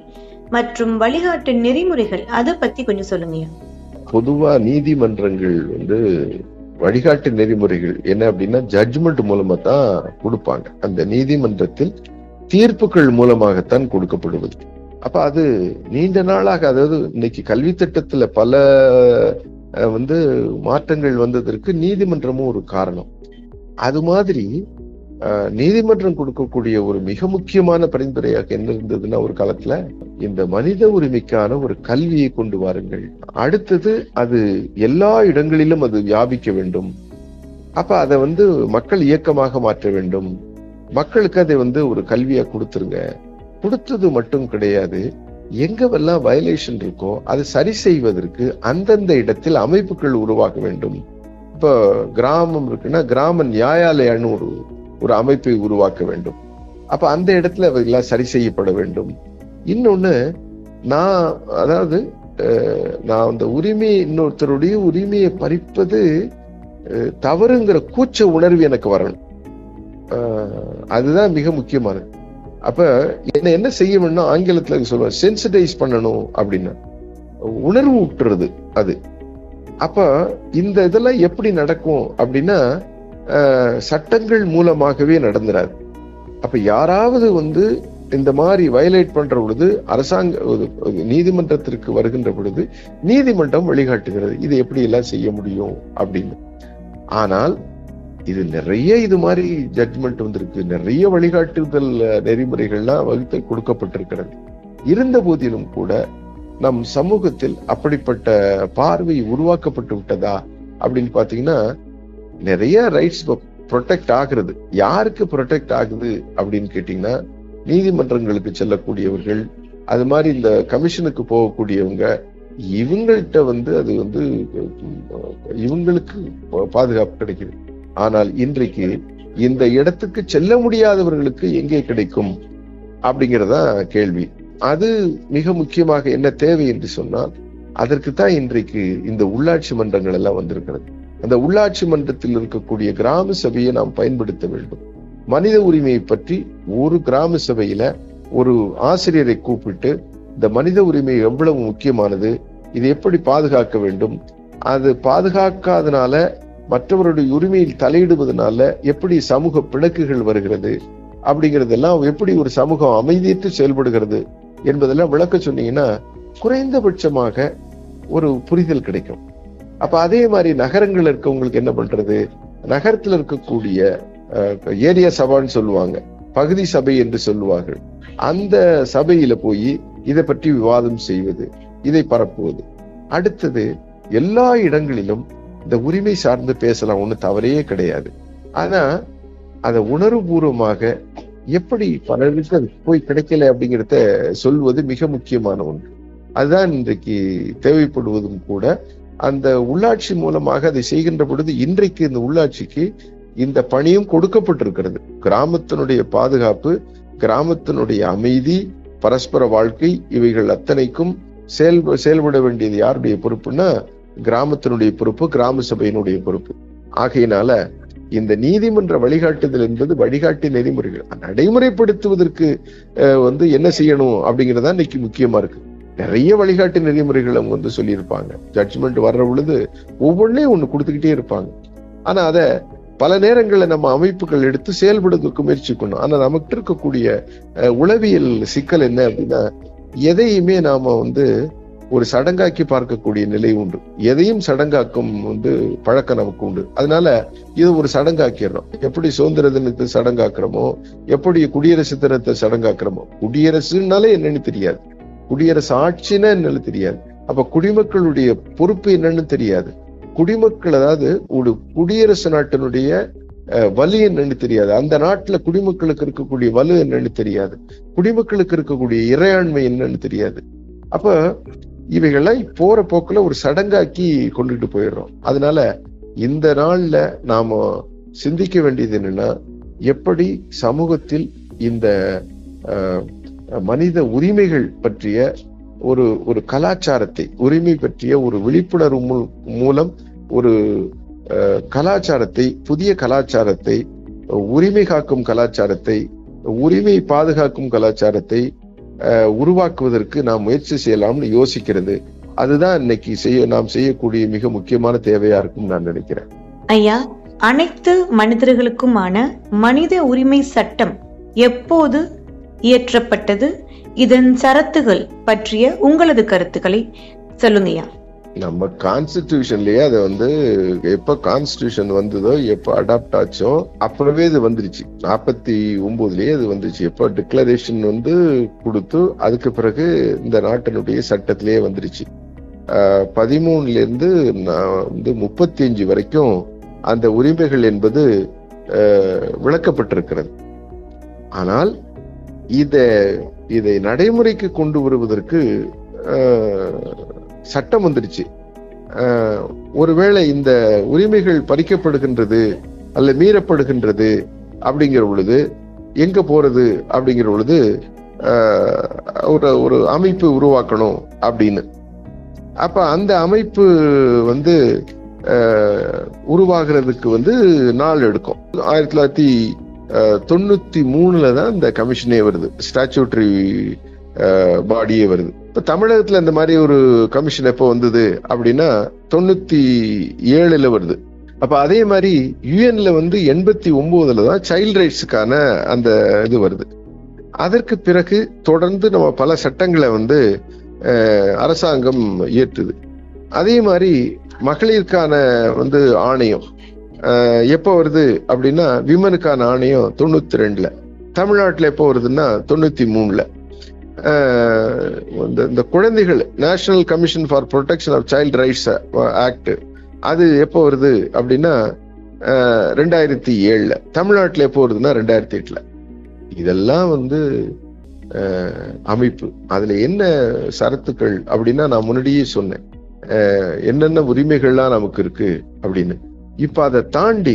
B: மற்றும் வழிகாட்டு நெறிமுறைகள் அதை பத்தி கொஞ்சம் சொல்லுங்க
C: பொதுவா நீதிமன்றங்கள் வந்து வழிகாட்டு நெறிமுறைகள் என்ன அப்படின்னா ஜட்ஜ்மெண்ட் மூலமா தான் கொடுப்பாங்க அந்த நீதிமன்றத்தில் தீர்ப்புகள் மூலமாகத்தான் கொடுக்கப்படுவது அப்ப அது நீண்ட நாளாக அதாவது இன்னைக்கு கல்வி திட்டத்துல பல அஹ், வந்து மாற்றங்கள் வந்ததற்கு நீதிமன்றமும் ஒரு காரணம் அது மாதிரி அஹ், நீதிமன்றம் கொடுக்கக்கூடிய ஒரு மிக முக்கியமான பரிந்துரையாக என்ன இருந்ததுன்னா ஒரு காலத்துல இந்த மனித உரிமைக்கான ஒரு கல்வியை கொண்டு வாருங்கள் அடுத்தது அது எல்லா இடங்களிலும் அது வியாபிக்க வேண்டும் அப்ப அதை வந்து மக்கள் இயக்கமாக மாற்ற வேண்டும் மக்களுக்கு அதை வந்து ஒரு கல்வியா கொடுத்துருங்க கொடுத்தது மட்டும் கிடையாது எங்கவெல்லாம் வயலேஷன் இருக்கோ அதை சரி செய்வதற்கு அந்தந்த இடத்தில் அமைப்புகள் உருவாக்க வேண்டும் இப்போ கிராமம் இருக்குன்னா கிராம நியாயாலயன்னு ஒரு ஒரு அமைப்பை உருவாக்க வேண்டும் அப்ப அந்த இடத்துல எல்லாம் சரி செய்யப்பட வேண்டும் இன்னொன்னு நான் அதாவது அஹ், நான் அந்த உரிமை இன்னொருத்தருடைய உரிமையை பறிப்பது அஹ், தவறுங்கிற கூச்ச உணர்வு எனக்கு வரணும் அஹ், அதுதான் மிக முக்கியமானது அப்ப என்ன என்ன செய்ய வேணும் ஆங்கிலத்துல சொல்லுவேன் சென்சிடைஸ் பண்ணணும் அப்படின்னா உணர்வு ஊட்டுறது அது அப்ப இந்த இதெல்லாம் எப்படி நடக்கும் அப்படின்னா அஹ், சட்டங்கள் மூலமாகவே நடந்துராது அப்ப யாராவது வந்து இந்த மாதிரி வயலேட் பண்ற பொழுது அரசாங்க ஒரு- ஒரு நீதிமன்றத்திற்கு வருகின்ற பொழுது நீதிமன்றம் வழிகாட்டுகிறது இது எப்படி எல்லாம் செய்ய முடியும் அப்படின்னு ஆனால் இது நிறைய இது மாதிரி ஜட்ஜ்மெண்ட் வந்திருக்கு நிறைய வழிகாட்டுதல் அஹ், நெறிமுறைகள்லாம் வகுத்து கொடுக்கப்பட்டிருக்கிறது இருந்த போதிலும் கூட நம் சமூகத்தில் அப்படிப்பட்ட பார்வை உருவாக்கப்பட்டு விட்டதா அப்படின்னு பாத்தீங்கன்னா நிறைய ரைட்ஸ் ப்ரொடெக்ட் ஆகுறது யாருக்கு ப்ரொடெக்ட் ஆகுது அப்படின்னு கேட்டீங்கன்னா நீதிமன்றங்களுக்கு செல்லக்கூடியவர்கள் அது மாதிரி இந்த கமிஷனுக்கு போகக்கூடியவங்க இவங்கள்ட்ட வந்து அது வந்து உம், இவங்களுக்கு பாதுகாப்பு கிடைக்குது ஆனால் இன்றைக்கு இந்த இடத்துக்கு செல்ல முடியாதவர்களுக்கு எங்கே கிடைக்கும் அப்படிங்கறதா கேள்வி அது மிக முக்கியமாக என்ன தேவை என்று சொன்னால் அதற்கு தான் இன்றைக்கு இந்த உள்ளாட்சி மன்றங்கள் எல்லாம் வந்திருக்கிறது அந்த உள்ளாட்சி மன்றத்தில் இருக்கக்கூடிய கிராம சபையை நாம் பயன்படுத்த வேண்டும் மனித உரிமையை பற்றி ஒரு கிராம சபையில ஒரு ஆசிரியரை கூப்பிட்டு இந்த மனித உரிமை எவ்வளவு முக்கியமானது இது எப்படி பாதுகாக்க வேண்டும் அது பாதுகாக்காதனால மற்றவருடைய உரிமையில் தலையிடுவதனால எப்படி சமூக பிணக்குகள் வருகிறது அப்படிங்கறதெல்லாம் எப்படி ஒரு சமூகம் அமைதியற்று செயல்படுகிறது என்பதெல்லாம் விளக்க சொன்னீங்கன்னா குறைந்தபட்சமாக ஒரு புரிதல் கிடைக்கும் அப்ப அதே மாதிரி நகரங்கள் இருக்கவங்களுக்கு என்ன பண்றது நகரத்துல இருக்கக்கூடிய ஏரியா சபான்னு சொல்லுவாங்க பகுதி சபை என்று சொல்லுவார்கள் அந்த சபையில போய் இதை பற்றி விவாதம் செய்வது இதை பரப்புவது அடுத்தது எல்லா இடங்களிலும் இந்த உரிமை சார்ந்து பேசலாம் ஒண்ணு தவறே கிடையாது ஆனா அதை உணர்வுபூர்வமாக எப்படி பலருக்கு அது போய் கிடைக்கல அப்படிங்கிறத சொல்வது மிக முக்கியமான ஒன்று அதுதான் இன்றைக்கு தேவைப்படுவதும் கூட அந்த உள்ளாட்சி மூலமாக அதை செய்கின்ற பொழுது இன்றைக்கு இந்த உள்ளாட்சிக்கு இந்த பணியும் கொடுக்கப்பட்டிருக்கிறது கிராமத்தினுடைய பாதுகாப்பு கிராமத்தினுடைய அமைதி பரஸ்பர வாழ்க்கை இவைகள் அத்தனைக்கும் செயல் செயல்பட வேண்டியது யாருடைய பொறுப்புன்னா கிராமத்தினுடைய பொறுப்பு கிராம சபையினுடைய பொறுப்பு ஆகையினால இந்த நீதிமன்ற வழிகாட்டுதல் என்பது வழிகாட்டி நெறிமுறைகள் நடைமுறைப்படுத்துவதற்கு வந்து என்ன செய்யணும் அப்படிங்கறதா இன்னைக்கு முக்கியமா இருக்கு நிறைய வழிகாட்டு நெறிமுறைகள் அவங்க வந்து சொல்லியிருப்பாங்க ஜட்ஜ்மெண்ட் வர்ற பொழுது ஒவ்வொன்றையும் ஒண்ணு கொடுத்துக்கிட்டே இருப்பாங்க ஆனா அத பல நேரங்களில் நம்ம அமைப்புகள் எடுத்து செயல்படுவதற்கு முயற்சிக்கணும் ஆனா நமக்கு இருக்கக்கூடிய உளவியல் சிக்கல் என்ன அப்படின்னா எதையுமே நாம வந்து ஒரு சடங்காக்கி பார்க்கக்கூடிய நிலை உண்டு எதையும் சடங்காக்கும் வந்து பழக்கம் நமக்கு உண்டு அதனால இது ஒரு சடங்காக்கிடுறோம் எப்படி சுதந்திர தினத்தை சடங்காக்குறோமோ எப்படி குடியரசு தினத்தை சடங்காக்குறோமோ குடியரசுனாலே என்னன்னு தெரியாது குடியரசு ஆட்சின்னா என்னன்னு தெரியாது அப்ப குடிமக்களுடைய பொறுப்பு என்னன்னு தெரியாது குடிமக்கள் அதாவது ஒரு குடியரசு நாட்டினுடைய வலு என்னன்னு தெரியாது அந்த நாட்டுல குடிமக்களுக்கு இருக்கக்கூடிய வலு என்னன்னு தெரியாது குடிமக்களுக்கு இருக்கக்கூடிய இறையாண்மை என்னன்னு தெரியாது அப்ப இவைகள்லாம் போற போக்குல ஒரு சடங்காக்கி கொண்டுட்டு போயிடுறோம் அதனால இந்த நாள்ல நாம சிந்திக்க வேண்டியது என்னன்னா எப்படி சமூகத்தில் இந்த மனித உரிமைகள் பற்றிய ஒரு ஒரு கலாச்சாரத்தை உரிமை பற்றிய ஒரு விழிப்புணர்வு மூலம் ஒரு கலாச்சாரத்தை புதிய கலாச்சாரத்தை உரிமை காக்கும் கலாச்சாரத்தை உரிமை பாதுகாக்கும் கலாச்சாரத்தை அஹ், உருவாக்குவதற்கு நாம் முயற்சி செய்யலாம்னு யோசிக்கிறது அதுதான் இன்னைக்கு செய்ய நாம் செய்யக்கூடிய மிக முக்கியமான தேவையா இருக்கும் நான் நினைக்கிறேன்
B: ஐயா அனைத்து மனிதர்களுக்குமான மனித உரிமை சட்டம் எப்போது இயற்றப்பட்டது இதன் சரத்துகள் பற்றிய உங்களது கருத்துக்களை சொல்லுங்கய்யா
C: நம்ம கான்ஸ்டிடியூஷன்லயே அதை வந்து எப்ப கான்ஸ்டிடியூஷன் வந்ததோ எப்ப அடாப்ட் ஆச்சோ அப்பவே இது வந்துருச்சு நாற்பத்தி ஒன்பதுலயே அது வந்துருச்சு எப்ப டிக்ளரேஷன் வந்து கொடுத்து அதுக்கு பிறகு இந்த நாட்டினுடைய சட்டத்திலேயே வந்துருச்சு ஆஹ் பதிமூணுல இருந்து நான் வந்து முப்பத்தி அஞ்சு வரைக்கும் அந்த உரிமைகள் என்பது ஆஹ் விளக்கப்பட்டிருக்கிறது ஆனால் இத இதை நடைமுறைக்கு கொண்டு வருவதற்கு ஆஹ், சட்டம் வந்துருச்சு ஆஹ், ஒருவேளை இந்த உரிமைகள் பறிக்கப்படுகின்றது அல்ல மீறப்படுகின்றது அப்படிங்கிற பொழுது எங்க போறது அப்படிங்கிற பொழுது ஆஹ், ஒரு ஒரு அமைப்பு உருவாக்கணும் அப்படின்னு அப்ப அந்த அமைப்பு வந்து ஆஹ், உருவாகிறதுக்கு வந்து நாள் எடுக்கும் ஆயிரத்தி தொள்ளாயிரத்தி ஆஹ், தொண்ணூத்தி மூணுல தான் இந்த கமிஷனே வருது ஸ்டாச்சுட்டரி பாடியே வருது இப்ப தமிழகத்துல இந்த மாதிரி ஒரு கமிஷன் எப்போ வந்தது அப்படின்னா தொண்ணூத்தி ஏழுல வருது அப்ப அதே மாதிரி யுஎன்ல வந்து எண்பத்தி ஒன்பதுல தான் சைல்ட் ரைட்ஸுக்கான அந்த இது வருது அதற்கு பிறகு தொடர்ந்து நம்ம பல சட்டங்களை வந்து அஹ், அரசாங்கம் இயற்றுது அதே மாதிரி மகளிருக்கான வந்து ஆணையம் அஹ், எப்போ வருது அப்படின்னா விமனுக்கான ஆணையம் தொண்ணூத்தி ரெண்டுல தமிழ்நாட்டுல எப்போ வருதுன்னா தொண்ணூத்தி மூணுல அஹ், இந்த இந்த குழந்தைகள் national commission for protection of child rights act அது எப்போ வருது அப்படின்னா அஹ், ரெண்டாயிரத்தி ஏழுல தமிழ்நாட்டுல எப்போ வருதுன்னா ரெண்டாயிரத்தி எட்டுல இதெல்லாம் வந்து அஹ், அமைப்பு அதுல என்ன சரத்துக்கள் அப்படின்னா நான் முன்னாடியே சொன்னேன் அஹ், என்னென்ன உரிமைகள்லாம் நமக்கு இருக்கு அப்படின்னு இப்ப அதை தாண்டி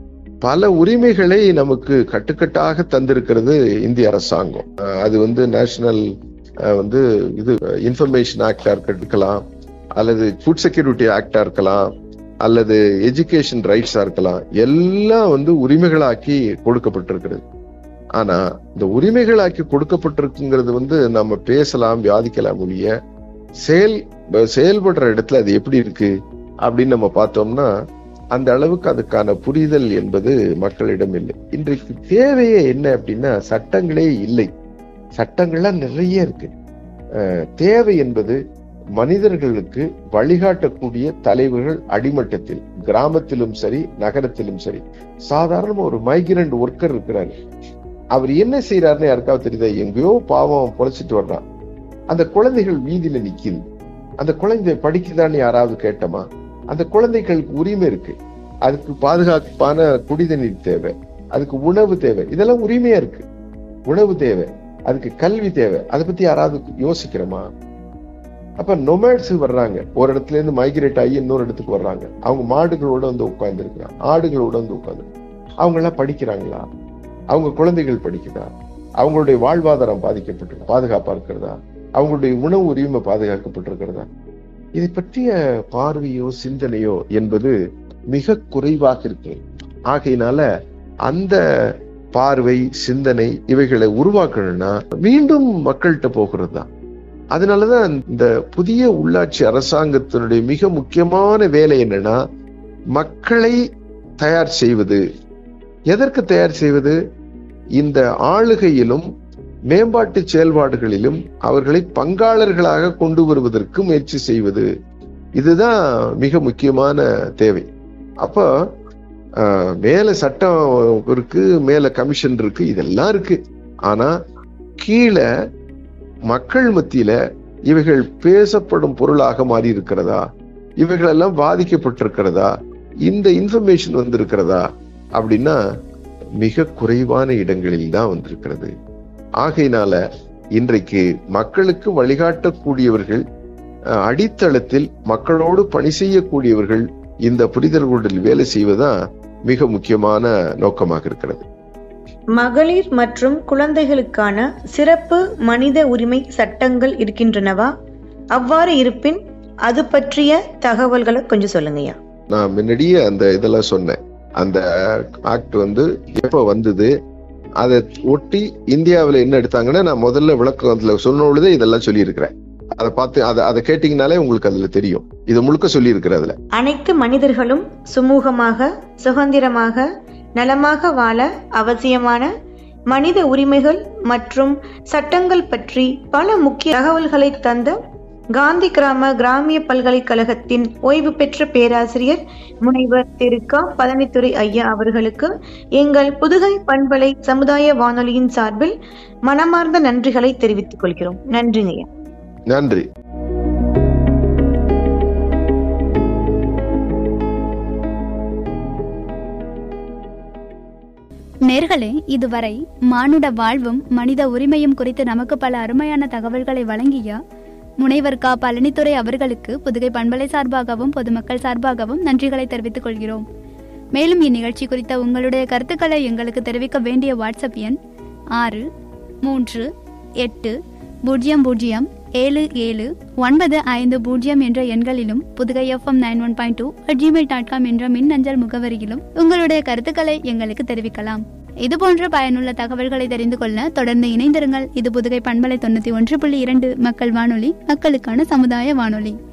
C: பல உரிமைகளை நமக்கு கட்டுக்கட்டாக தந்திருக்கிறது இந்திய அரசாங்கம் அஹ், அது வந்து நேஷனல் வந்து இது இன்ஃபர்மேஷன் ஆக்டா இருக்கலாம் அல்லது ஃபுட் செக்யூரிட்டி ஆக்டா இருக்கலாம் அல்லது எஜுகேஷன் ரைட்ஸா இருக்கலாம் எல்லாம் வந்து உரிமைகளாக்கி கொடுக்கப்பட்டிருக்கிறது ஆனா இந்த உரிமைகளாக்கி கொடுக்கப்பட்டிருக்குங்கிறது வந்து நம்ம பேசலாம் விவாதிக்கலாம் ஒழிய செயல் செயல்படுற இடத்துல அது எப்படி இருக்கு அப்படின்னு நம்ம பார்த்தோம்னா அந்த அளவுக்கு அதுக்கான புரிதல் என்பது மக்களிடம் இல்லை இன்றைக்கு தேவையே என்ன அப்படின்னா சட்டங்களே இல்லை சட்டங்கள்லாம் நிறைய இருக்கு அஹ், தேவை என்பது மனிதர்களுக்கு வழிகாட்டக்கூடிய தலைவர்கள் அடிமட்டத்தில் கிராமத்திலும் சரி நகரத்திலும் சரி சாதாரண ஒரு மைக்ரண்ட் ஒர்க்கர் இருக்கிறாரு அவர் என்ன செய்யறாருன்னு யாருக்காவது தெரியுதா எங்கேயோ பாவம் பொழைச்சிட்டு வர்றான் அந்த குழந்தைகள் வீதியில நிக்குது அந்த குழந்தை படிக்குதான்னு யாராவது கேட்டோமா அந்த குழந்தைகளுக்கு உரிமை இருக்கு அதுக்கு பாதுகாப்பான குடிதண்ணீர் தேவை அதுக்கு உணவு தேவை இதெல்லாம் உரிமையா இருக்கு உணவு தேவை அதுக்கு கல்வி தேவை அதை பத்தி யாராவது யோசிக்கிறோமா அப்ப நொமேட்ஸ் வர்றாங்க ஒரு இடத்துல இருந்து மைக்ரேட் ஆகி இன்னொரு இடத்துக்கு வர்றாங்க அவங்க மாடுகளோட வந்து உட்கார்ந்து இருக்கிறாங்க ஆடுகளோட வந்து உட்கார்ந்து அவங்க எல்லாம் படிக்கிறாங்களா அவங்க குழந்தைகள் படிக்குதா அவங்களுடைய வாழ்வாதாரம் பாதிக்கப்பட்டு பாதுகாப்பா இருக்கிறதா அவங்களுடைய உணவு உரிமை பாதுகாக்கப்பட்டிருக்கிறதா இதை பற்றிய பார்வையோ சிந்தனையோ என்பது மிக குறைவாக இருக்கு ஆகையினால அந்த பார்வை சிந்தனை இவைகளை உருவாக்கணும்னா மீண்டும் மக்கள்கிட்ட போகிறது தான் அதனாலதான் இந்த புதிய உள்ளாட்சி அரசாங்கத்தினுடைய மிக முக்கியமான வேலை என்னன்னா மக்களை தயார் செய்வது எதற்கு தயார் செய்வது இந்த ஆளுகையிலும் மேம்பாட்டு செயல்பாடுகளிலும் அவர்களை பங்காளர்களாக கொண்டு வருவதற்கு முயற்சி செய்வது இதுதான் மிக முக்கியமான தேவை அப்போ ஆஹ், மேல சட்டம் இருக்கு மேல கமிஷன் இருக்கு இதெல்லாம் இருக்கு ஆனா கீழே மக்கள் மத்தியில இவைகள் பேசப்படும் பொருளாக மாறி இருக்கிறதா இவைகள் எல்லாம் பாதிக்கப்பட்டிருக்கிறதா இந்த இன்ஃபர்மேஷன் வந்திருக்கிறதா அப்படின்னா மிக குறைவான இடங்களில் தான் வந்திருக்கிறது ஆகையினால இன்றைக்கு மக்களுக்கு வழிகாட்டக்கூடியவர்கள் அஹ், அடித்தளத்தில் மக்களோடு பணி செய்யக்கூடியவர்கள் இந்த புரிதல்களுடன் வேலை செய்வதுதான் மிக முக்கியமான நோக்கமாக இருக்கிறது
B: மகளிர் மற்றும் குழந்தைகளுக்கான சிறப்பு மனித உரிமை சட்டங்கள் இருக்கின்றனவா அவ்வாறு இருப்பின் அது பற்றிய தகவல்களை கொஞ்சம் சொல்லுங்கய்யா
C: நான் முன்னாடியே அந்த இதெல்லாம் சொன்னேன் அந்த ஆக்ட் வந்து எப்ப வந்தது அதை ஒட்டி இந்தியாவில் என்ன எடுத்தாங்கன்னா நான் முதல்ல விளக்கத்துல சொன்ன பொழுதே இதெல்லாம் சொல்லியிருக்கிறேன் அதை பார்த்து அதை அதை கேட்டீங்கனாலே உங்களுக்கு அதுல தெரியும் இது முழுக்க சொல்லியிருக்கிறேன் அதுல
B: அனைத்து மனிதர்களும் சுமூகமாக சுதந்திரமாக நலமாக வாழ அவசியமான மனித உரிமைகள் மற்றும் சட்டங்கள் பற்றி பல முக்கிய தகவல்களை தந்த காந்தி கிராம கிராமிய பல்கலைக்கழகத்தின் ஓய்வு பெற்ற பேராசிரியர் முனைவர் திரு க பழனித்துறை ஐயா அவர்களுக்கு எங்கள் புதுகை பண்பலை சமுதாய வானொலியின் சார்பில் மனமார்ந்த நன்றிகளை தெரிவித்துக் கொள்கிறோம் நன்றிங்க ஐயா
C: நன்றி
A: நேர்களே இதுவரை மானுட வாழ்வும் மனித உரிமையும் குறித்து நமக்கு பல அருமையான தகவல்களை வழங்கிய முனைவர் கா பழனித்துறை அவர்களுக்கு புதுகை பண்பலை சார்பாகவும் பொதுமக்கள் சார்பாகவும் நன்றிகளை தெரிவித்துக் கொள்கிறோம் மேலும் இந்நிகழ்ச்சி குறித்த உங்களுடைய கருத்துக்களை எங்களுக்கு தெரிவிக்க வேண்டிய வாட்ஸ்அப் எண் ஆறு மூன்று எட்டு பூஜ்ஜியம் பூஜ்ஜியம் ஏழு ஏழு ஒன்பது ஐந்து பூஜ்ஜியம் என்ற எண்களிலும் Pudugai FM nine one point two Gmail dot com என்ற மின்னஞ்சல் முகவரியிலும் உங்களுடைய கருத்துக்களை எங்களுக்கு தெரிவிக்கலாம் இதுபோன்ற பயனுள்ள தகவல்களை தெரிந்து கொள்ள தொடர்ந்து இணைந்திருங்கள் இது புதுகை பண்பலை தொண்ணூத்தி ஒன்று புள்ளி இரண்டு மக்கள் வானொலி மக்களுக்கான சமுதாய வானொலி